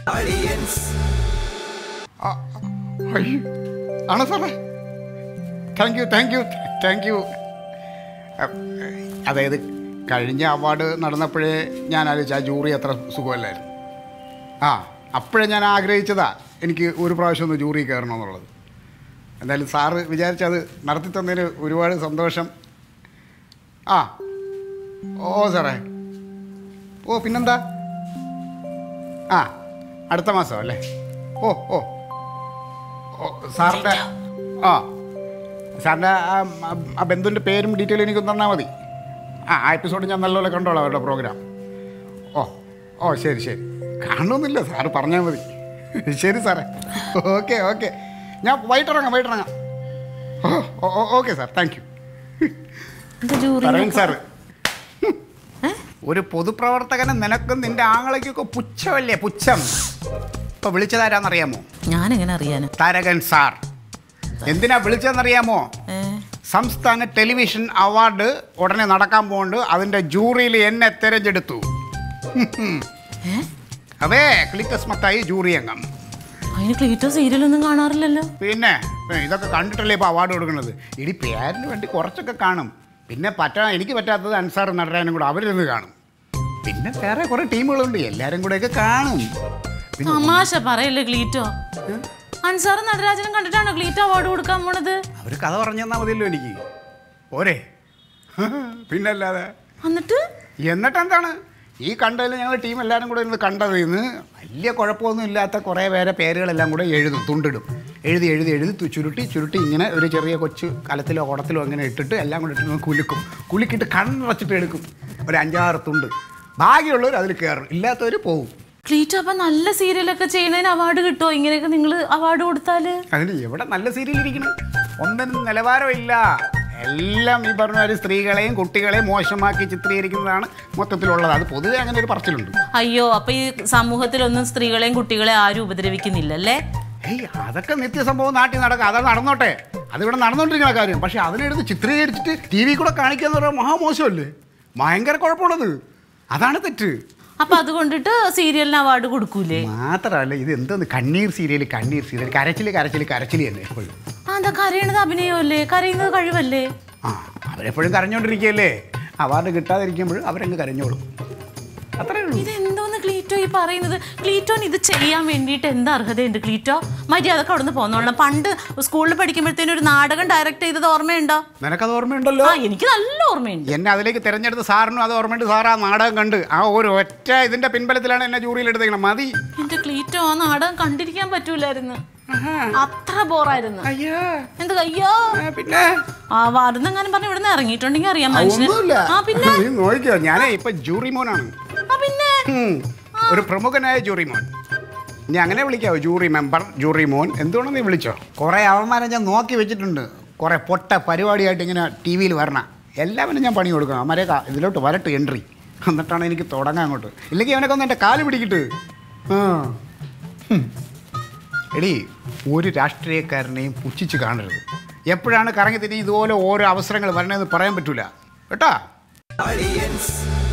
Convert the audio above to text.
ആ, അയ്യോ. ആണോ സാറേ thank you thank you thank you അതായത് കഴിഞ്ഞ അവാർഡ് നടന്നപ്പോഴേ ഞാൻ ആലോചിച്ചു ആ ജൂറി അത്ര സുഖമല്ലായിരുന്നു ആ അപ്പോഴേ ഞാൻ ആഗ്രഹിച്ചതാ എനിക്ക് ഒരു പ്രാവശ്യം ഒന്ന് ജൂറി കയറണമെന്നുള്ളത് എന്തായാലും സാറ് വിചാരിച്ചത് നടത്തി തന്നതിന് ഒരുപാട് സന്തോഷം ആ ഓ സാറേ ഓ പിന്നെന്താ ആ അടുത്ത മാസം അല്ലേ ഓ ഓ ഓ സാറിൻ്റെ ആ സാറിൻ്റെ ആ ആ ബന്ധുവിൻ്റെ പേരും ഡീറ്റെയിലും എനിക്ക് തന്നാൽ മതി ആ ആ എപ്പിസോഡ് ഞാൻ നല്ലപോലെ കണ്ടോളാം അവരുടെ പ്രോഗ്രാം ഓ ഓ ശരി ശരി കാണണമെന്നില്ല സാറ് പറഞ്ഞാൽ മതി ശരി സാറേ ഓക്കെ ഓക്കെ ഞാൻ വൈകിട്ടിറങ്ങാം വൈകിട്ടിറങ്ങാം ഓ ഓ ഓക്കെ സാർ താങ്ക് യു എന്താ ജൂറി പറയും സാറ് ഒരു പൊതുപ്രവർത്തകന് നിനക്കും നിന്റെ ആങ്ങളയ്ക്കൊക്കെ പുച്ഛമല്ലേ പുച്ഛം ഇപ്പൊ വിളിച്ചതാരാന്നറിയാമോ ഞാൻ എങ്ങനെ അറിയാന് താരകൻ സാർ എന്തിനാ വിളിച്ചതെന്നറിയാമോ ഏ സംസ്ഥാന ടെലിവിഷൻ അവാർഡ് ഉടനെ നടക്കാൻ പോകുന്നുണ്ട് അതിന്റെ ജൂറിയിൽ എന്നെ തിരഞ്ഞെടുത്തു ഏ? അതെ ക്ലിക്കസ് മത്തായി ജൂറി അംഗം അതിന് ക്ലീറ്റോ സീരിയലൊന്നും കാണാറില്ലല്ലോ പിന്നെ ഏ, ഇതൊക്കെ കണ്ടിട്ടല്ലേ ഇപ്പോൾ അവാർഡ് കൊടുക്കുന്നത് ഇടി പേരിന് വേണ്ടി കുറച്ചൊക്കെ കാണും പിന്നെ പറ്റാ എനിക്ക് പറ്റാത്തത് അൻസാർ നടരാനും കൂടെ അവരിരുന്ന് കാണും പിന്നെ വേറെ കുറേ ടീമുകളുണ്ട് എല്ലാവരും കൂടെയൊക്കെ കാണും പിന്നെ തമാശ പറയല്ലേ ക്ലീറ്റോ അൻസാറും നടരാജനും കണ്ടിട്ടാണോ ക്ലീറ്റോ അവാർഡ് കൊടുക്കാൻ പോണത് അവർ കഥ പറഞ്ഞു തന്നാൽ മതിയല്ലോ എനിക്ക് പോരെ പിന്നല്ലാതെ എന്നിട്ട് എന്നിട്ട് എന്താണ് ഈ കണ്ടതിൽ ഞങ്ങൾ ടീം എല്ലാവരും കൂടെ ഇരുന്ന് കണ്ടത് ഇന്ന് വലിയ കുഴപ്പമൊന്നും ഇല്ലാത്ത കുറേ പേരെ പേരുകളെല്ലാം കൂടെ എഴുതും തുണ്ടിടും എഴുതി എഴുതി എഴുതി തു- ചുരുട്ടി ചുരുട്ടി ഇങ്ങനെ ഒരു ചെറിയ കൊച്ചു കലത്തിലോ കുടത്തിലോ അങ്ങനെ ഇട്ടിട്ട് എല്ലാം കൂടെ ഇട്ട് കുലുക്കും കുലുക്കിയിട്ട് കണ്ണടച്ചിട്ട് എടുക്കും ഒരു അഞ്ചാറ് തുണ്ട് ഭാഗ്യമുള്ളവർ അതിൽ കയറും ഇല്ലാത്തവർ പോവും ക്ലീറ്റോ അപ്പൊ നല്ല സീരിയലൊക്കെ ചെയ്യുന്നതിന് അവാർഡ് കിട്ടുമോ ഇങ്ങനെയൊക്കെ നിങ്ങൾ അവാർഡ് കൊടുത്താല് അതിന് എവിടെ നല്ല സീരിയൽ ഇരിക്കണം ഒന്നിനും നിലവാരമില്ല എല്ലാം ഈ പറഞ്ഞ ഒരു സ്ത്രീകളെയും കുട്ടികളെയും മോശമാക്കി ചിത്രീകരിക്കുന്നതാണ് മൊത്തത്തിലുള്ളത് അത് പൊതുവെ അങ്ങനെ ഒരു പറച്ചിലുണ്ട് അയ്യോ അപ്പൊ ഈ സമൂഹത്തിലൊന്നും സ്ത്രീകളെയും കുട്ടികളെയും ആരും ഉപദ്രവിക്കുന്നില്ലല്ലേ ഏയ് അതൊക്കെ നിത്യസംഭവം നാട്ടിൽ നടക്കുക അത് നടന്നോട്ടെ അതിവിടെ നടന്നുകൊണ്ടിരിക്കുന്ന കാര്യം പക്ഷെ അതിനെടുത്ത് ചിത്രീകരിച്ചിട്ട് ടി വി കൂടെ കാണിക്കുക എന്ന് പറഞ്ഞാൽ മഹാമോശമല്ലേ ഭയങ്കര കുഴപ്പമാണത് അതാണ് തെറ്റ് അപ്പൊ അതുകൊണ്ടിട്ട് സീരിയലിന് അവാർഡ് കൊടുക്കൂലേ മാത്രമല്ല ഇത് എന്തോന്ന് കണ്ണീർ സീരിയൽ കണ്ണീർ സീരിയൽ കരച്ചിൽ കരച്ചിൽ കരച്ചിൽ തന്നെ എപ്പോഴും ആ, എന്താ കരയണത് അഭിനയമല്ലേ കരയുന്നത് കഴിവല്ലേ ആ അവരെപ്പോഴും കരഞ്ഞോണ്ടിരിക്കുകയല്ലേ അവാർഡ് കിട്ടാതിരിക്കുമ്പോൾ അവരങ്ങ് കരഞ്ഞോളും അത്രേ ഉള്ളൂ ഇത് എന്തോന്ന് ക്ലീറ്റോ ഈ പറയുന്നത് ക്ലീറ്റോന് ഇത് ചെയ്യാൻ വേണ്ടിയിട്ട് എന്താ അർഹതയുണ്ട് ക്ലീറ്റോ മര്യാദക്ക് അവിടെ നിന്ന് പോന്നോളണം പണ്ട് സ്കൂളിൽ പഠിക്കുമ്പോഴത്തേനും ഒരു നാടകം ഡയറക്റ്റ് ചെയ്തത് ഓർമ്മയുണ്ടോ നിനക്കത് ഓർമ്മയുണ്ടല്ലോ ആ എനിക്ക് നല്ല ഓർമ്മയുണ്ട് എന്നെ അതിലേക്ക് തിരഞ്ഞെടുത്ത സാറിനും അത് ഓർമ്മയുണ്ട് സാർ ആ നാടകം കണ്ട് ആ ഒരു ഒറ്റ ഇതിന്റെ പിൻബലത്തിലാണ് എന്നെ ജൂറിയിൽ എടുത്തേക്കണം മതി എന്റെ ക്ലീറ്റോ ആ നാടകം കണ്ടിരിക്കാൻ പറ്റൂലായിരുന്നു അത്ര ബോറായിരുന്നു അയ്യോ എന്ത് അയ്യോ പിന്നെ ആ വാർന്നെങ്ങാനും പറഞ്ഞ് ഇവിടെ നിന്ന് ഇറങ്ങിയിട്ടുണ്ടെങ്കിൽ അറിയാം മനുഷ്യന് ഒന്നുമില്ല ആ പിന്നെ നീ നോക്കിയോ ഞാനേ ഇപ്പൊ ജൂറി മോനാണ് ആ പിന്നെ ഉം. ഒരു പ്രമുഖനായ ജൂറി മോൻ ഇനി അങ്ങനെ വിളിക്കാവോ ജൂറി മെമ്പർ ജൂറി മോൻ എന്തുകൊണ്ടെന്ന് നീ വിളിച്ചോ കുറേ അവന്മാരെ ഞാൻ നോക്കി വെച്ചിട്ടുണ്ട് കുറേ പൊട്ട പരിപാടിയായിട്ട് ഇങ്ങനെ ടി വിയിൽ വരണം എല്ലാവരും ഞാൻ പണി കൊടുക്കണം അവന്മാരെ കാ- ഇതിലോട്ട് വരട്ട് എൻട്രി എന്നിട്ടാണ് എനിക്ക് തുടങ്ങാൻ അങ്ങോട്ട് ഇല്ലെങ്കിൽ അവനൊക്കെ ഒന്ന് എൻ്റെ കാല് പിടിക്കിട്ട് ആ ഹും. എടി ഒരു രാഷ്ട്രീയക്കാരനെയും പുച്ഛിച്ച് കാണരുത് എപ്പോഴാണ് കറങ്ങി തിരിഞ്ഞ് ഇതുപോലെ ഓരോ അവസരങ്ങൾ വരണമെന്ന് പറയാൻ പറ്റൂല കേട്ടാ Aliens.